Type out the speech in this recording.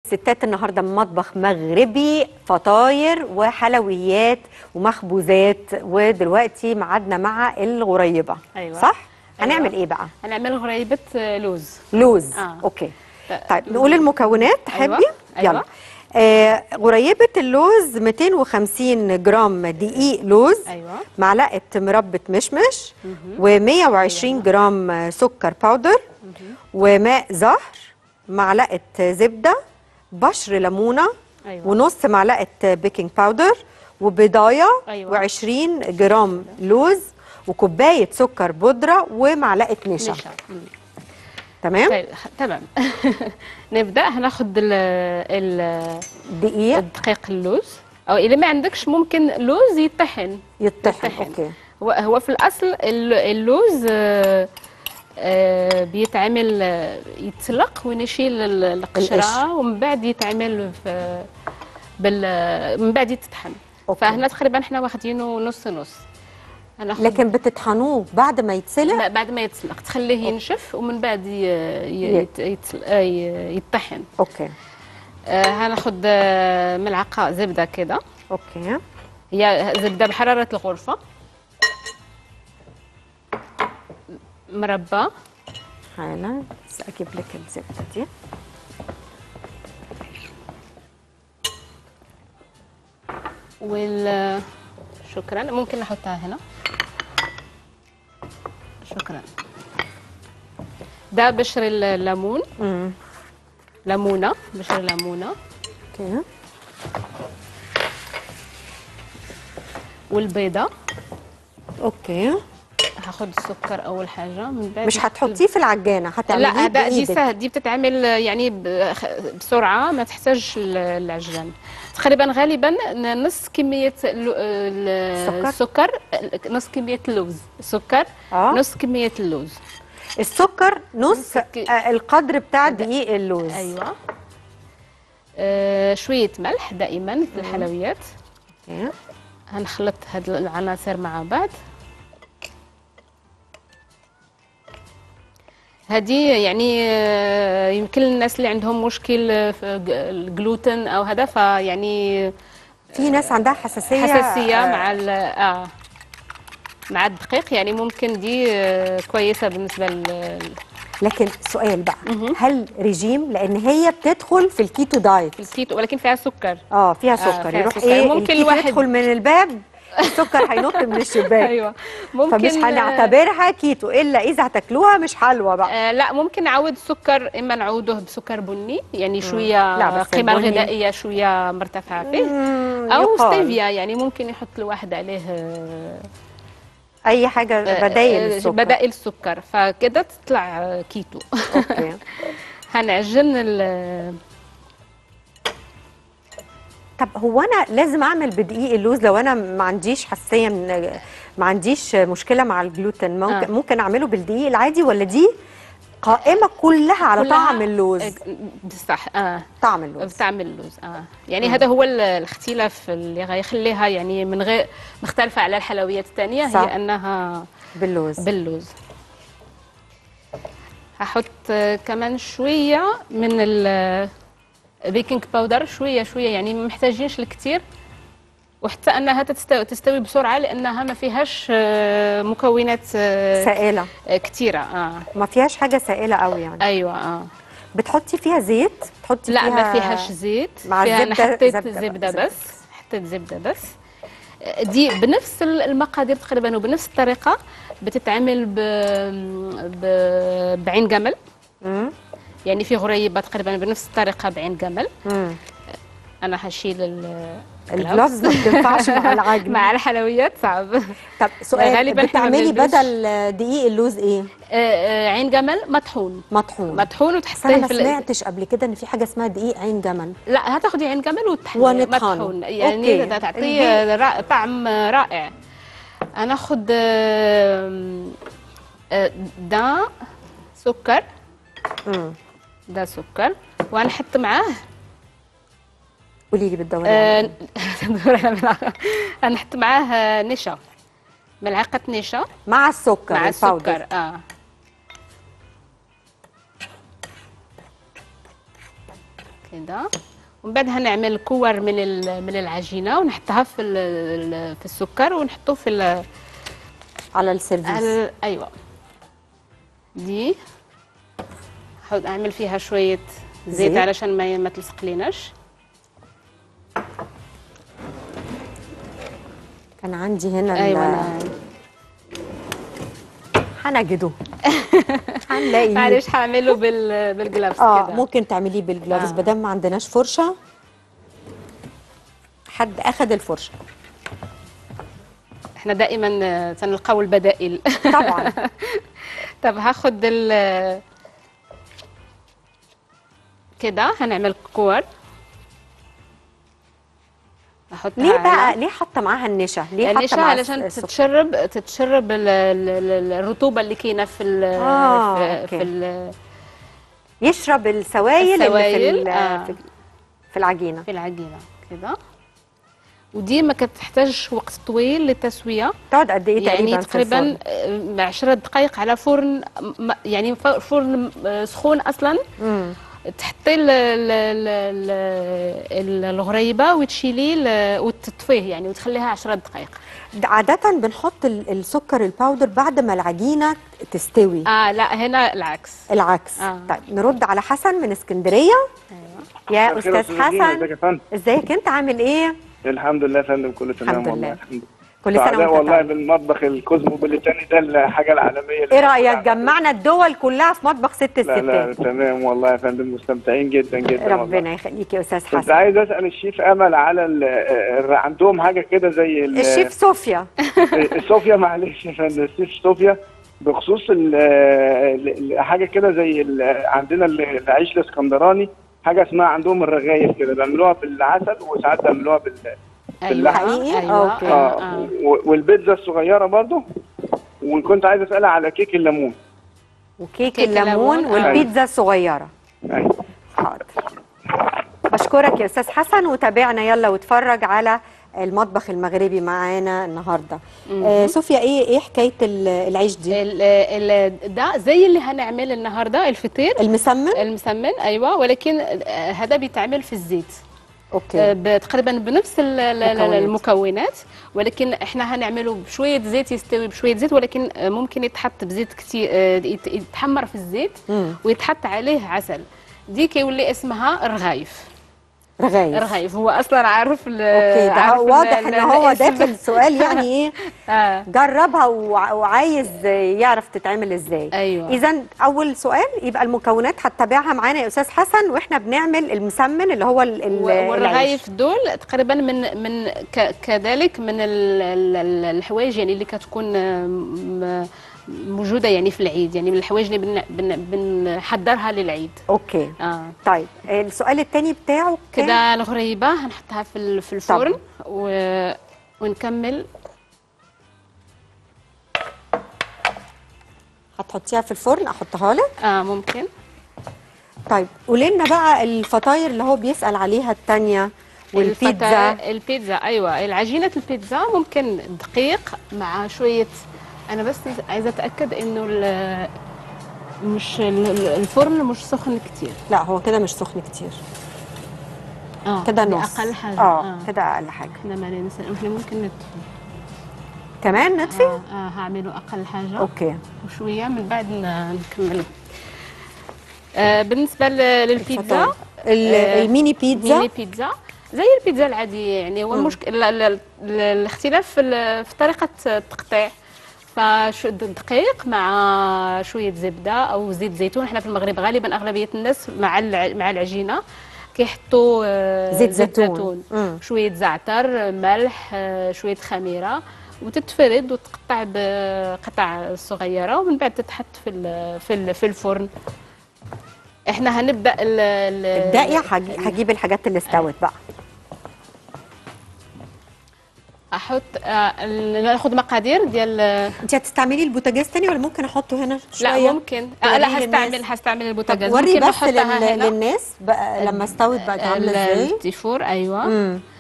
ستات النهارده من مطبخ مغربي فطاير وحلويات ومخبوزات ودلوقتي ميعادنا مع الغريبه أيوة. صح أيوة. هنعمل ايه بقى هنعمل غريبة لوز لوز آه. اوكي ط- طيب نقول المكونات تحبي أيوة. أيوة. يلا آه غريبه اللوز 250 جرام دقيق لوز أيوة. معلقه مربى مشمش و120 جرام سكر باودر وماء زهر معلقه زبده بشر ليمونه أيوة. ونص معلقه بيكنج باودر وبضايه أيوة. و20 جرام لوز وكوبايه سكر بودره ومعلقه نشا نشا مم. تمام طيب خ- تمام نبدا هناخد ال ال دقيق الدقيق اللوز او اذا ما عندكش ممكن لوز يطحن يطحن يطحن. اوكي هو هو في الاصل ال- اللوز آه، آه، بيتعمل آه، يتسلق ونشيل ال- القشر. القشره ومن بعد يتعمل في بال من بعد يتطحن أوكي. فهنا تقريبا احنا واخدينه نص نص هناخد لكن بتطحنوه بعد ما يتسلق لا، بعد ما يتسلق تخليه ينشف ومن بعد ي- ي- يت- يتسل- آه، ي- يطحن اوكي آه، هناخد آه، ملعقه زبده كده اوكي هي زبده بحراره الغرفه مربى حالا بس اجيب لك الزبده دي وال شكرا ممكن نحطها هنا شكرا ده بشر الليمون امم ليمونه بشر ليمونه اوكي والبيضه اوكي هاخد السكر اول حاجه من بعد مش هتحطيه في العجانه هتعمليه لا ده دي بايدك سهل دي بتتعمل يعني ب- بسرعه ما تحتاج ال- العجان تقريبا غالبا نص كميه ال- ال- السكر؟ السكر نص كميه اللوز السكر آه. نص كميه اللوز السكر نص نص ك- آه، القدر بتاع دقيق اللوز ايوه آه شويه ملح دائما في الحلويات اوكي هنخلط هاد العناصر مع بعض هذه يعني آه، يمكن الناس اللي عندهم مشكل في ج- الجلوتين او هذا فيعني في ناس عندها حساسيه حساسيه آه، مع ال- اه مع الدقيق يعني ممكن دي آه، كويسه بالنسبه لل لكن سؤال بقى هل ريجيم لان هي بتدخل في الكيتو دايت الكيتو ولكن فيها سكر اه فيها سكر فيها يروح سكر. ايه ممكن الكيتو الواحد- يدخل من الباب السكر هينط من الشباك ايوه ممكن فمش آه، هنعتبرها كيتو الا اذا هتاكلوها مش حلوى بقى آه لا ممكن نعوض السكر اما نعوضه بسكر بني يعني شويه لا، بس القيمه البني- الغذائيه شويه مرتفعه فيه مم، او يقال. ستيفيا يعني ممكن يحط الواحد عليه آه، اي حاجه آه، بدايل آه، السكر بدائل السكر فكده تطلع آه، كيتو اوكي هنعجن ال- طب هو انا لازم اعمل بدقيق اللوز لو انا ما عنديش حساسيه من ما عنديش مشكله مع الجلوتين ممكن آه. آه. ممكن اعمله بالدقيق العادي ولا دي قائمه كلها على كلها- طعم اللوز آه، صح اه طعم اللوز بتعمل اللوز اه يعني هذا هو ال- الاختلاف اللي غيخليها يعني من غير مختلفه على الحلويات الثانيه صح. هي انها باللوز باللوز هحط آه، كمان شويه من البيكنج باودر شويه شويه يعني ما محتاجينش الكثير وحتى انها تستوي, تستوي بسرعه لانها ما فيهاش آه، مكونات آه، سائله آه، كثيره اه ما فيهاش حاجه سائله قوي يعني ايوه اه بتحطي فيها زيت بتحطي لا فيها ما فيهاش زيت مع فيها انا الزبدة- حطيت زبدة زبده, بقى، بس حطيت زبده بس دي بنفس المقادير تقريبا وبنفس الطريقه بتتعمل ب... ب... بعين جمل مم. يعني في غريبه تقريبا بنفس الطريقه بعين جمل مم. انا هشيل ال... الجلوفز ما بتنفعش مع العجن مع الحلويات صعب طب سؤال غالباً إحنا ما بتعملي بنلبسش. بدل دقيق اللوز ايه آه، آه، عين جمل مطحون مطحون مطحون بس انا وتحطيه ما في ال- سمعتش قبل كده ان في حاجه اسمها دقيق عين جمل لا هتاخدي عين جمل وتطحني ونطحنه. مطحون يعني أوكي. تعطيه رائع- طعم رائع هناخد آه، آه، ده سكر مم. ده سكر وهنحط معاه قولي لي بالدورة آه، هنحط معاه آه، نشا ملعقه نشا مع السكر مع الباودر. السكر اه كده ومن بعد هنعمل كور من ال- من العجينه ونحطها في ال- ال- في السكر ونحطه في ال- على السيرفيس على ايوه دي نحط اعمل فيها شويه زيت, زيت. علشان ما ما تلصق ليناش كان عندي هنا ال- ايوه انا هنجده هنلاقيه معلش هعمله بال بالجلافز اه كده ممكن تعمليه بالجلافز آه. بدل ما عندناش فرشه حد اخد الفرشه احنا دائما آه، تنلقاو البدائل طبعا طب هاخد ال كده هنعمل كور احطها ليه بقى على- ليه حاطه معاها النشا ليه حاطه النشا معاها علشان السكر؟ تتشرب تتشرب ال- ال- ال- الرطوبه اللي كاينه في ال آه، في, أوكي. في ال- يشرب السوائل, اللي في, السوائل، ال- آه. في في العجينه في العجينه كده ودي ما كتحتاجش وقت طويل للتسويه تقعد قد ايه تقريبا يعني في تقريبا الفرن؟ آه، 10 دقائق على فرن م- يعني ف- فرن آه، سخون اصلا مم. تحطي ال- ال- ال- ال- الغريبه وتشيليه ال- وتطفيه يعني وتخليها 10 دقائق عادة بنحط ال- السكر الباودر بعد ما العجينة تستوي اه لا هنا العكس العكس آه. طيب نرد على حسن من اسكندرية ايوه يا مساء الخير أستاذ أستاذ دينا، حسن ازيك يا فندم ازيك انت عامل ايه؟ الحمد لله يا فندم كله تمام الحمد والله لله. الحمد كل لله سنة سعداء وانت والله طيب بالمطبخ الكوزموبوليتاني ده الحاجه العالميه اللي ايه موجودة رأيك عندنا. جمعنا الدول كلها في مطبخ ست لا لا الستات تمام والله يا فندم مستمتعين جدا جدا والله. ربنا يخليك يا أستاذ كنت حسن عايز اسال الشيف امل على ال- ال- عندهم حاجه كده زي ال- الشيف صوفيا صوفيا معلش يا فندم الشيف صوفيا بخصوص ال- ال- ال- حاجه كده زي ال- عندنا ال- العيش الاسكندراني حاجه اسمها عندهم الرغايف كده بيعملوها بالعسل وساعات بيعملوها بال باللحمة. حقيقي؟ ايوه أوكي. آه. اه آه. و- والبيتزا الصغيره برضو وكنت عايز اسالها على كيك الليمون وكيك كيك الليمون الليمون، آه. والبيتزا الصغيرة أيوة. حاضر بشكرك يا استاذ حسن وتابعنا يلا واتفرج على المطبخ المغربي معانا النهارده آه صوفيا ايه ايه حكايه ال- العيش دي ال- ال- ده زي اللي هنعمل النهارده الفطير المسمن المسمن ايوه ولكن آه، هذا بيتعمل في الزيت آه، اوكي ب- تقريبا بنفس ال- ال- ال- مكونات. المكونات ولكن احنا هنعمله بشويه زيت يستوي بشويه زيت ولكن آه، ممكن يتحط بزيت كتير آه، يت- يتحمر في الزيت مم. ويتحط عليه عسل دي كيولي اسمها رغايف رغايف رغايف هو اصلا عارف ال- اوكي ده عارف ال- واضح ان ال- هو الاسم. داخل سؤال يعني ايه آه. جربها وع- وعايز يعرف تتعمل ازاي أيوة. اذا اول سؤال يبقى المكونات هتتابعها معانا يا استاذ حسن واحنا بنعمل المسمن اللي هو ال- ال- و- العيش. والرغايف دول تقريبا من من ك- كذلك من ال- ال- ال- الحوايج يعني اللي كتكون آه، م- موجوده يعني في العيد يعني من الحوايج اللي بن- بن- بنحضرها للعيد اوكي اه طيب السؤال الثاني بتاعه كان- كده الغريبه هنحطها في ال- في الفرن و... ونكمل هتحطيها في الفرن احطها لك اه ممكن طيب قولي لنا بقى الفطاير اللي هو بيسأل عليها التانية والبيتزا الفتا- البيتزا ايوه العجينه البيتزا ممكن دقيق مع شويه انا بس عايزه اتاكد انه ال- مش ال- ال- الفرن مش سخن كتير لا هو كده مش سخن كتير اه كده دي نص اقل حاجه اه كده اقل حاجة احنا ما ننسى احنا ممكن نطفي كمان نطفي اه, آه هعمله اقل حاجه اوكي وشويه من بعد ن- نكمل آه بالنسبه ل- للبيتزا الفطاير. ال- آه، الميني بيتزا ميني بيتزا زي البيتزا العاديه يعني هو مم. المشكل ال- ال- ال- الاختلاف في ال- في طريقه التقطيع فشو دقيق مع شويه زبده او زيت زيتون احنا في المغرب غالبا اغلبيه الناس مع الع- مع العجينه كيحطوا آه، زيت زيتون. مم. شويه زعتر ملح آه، شويه خميره وتتفرد وتقطع بقطع صغيره ومن بعد تتحط في ال- في ال- في الفرن احنا هنبدا ال- ال- ابدأي هجي- هجيب الحاجات اللي استوت بقى احط آه، ال- ناخذ مقادير ديال انت هتستعملي البوتاجاز تاني ولا ممكن احطه هنا شوية لا ممكن آه توريه لا للناس. هستعمل هستعمل طب البوتاجاز وري ممكن بس نحطها لل... هنا للناس بقى لما استوت بقت عاملة ازاي التيفور ايوه مم.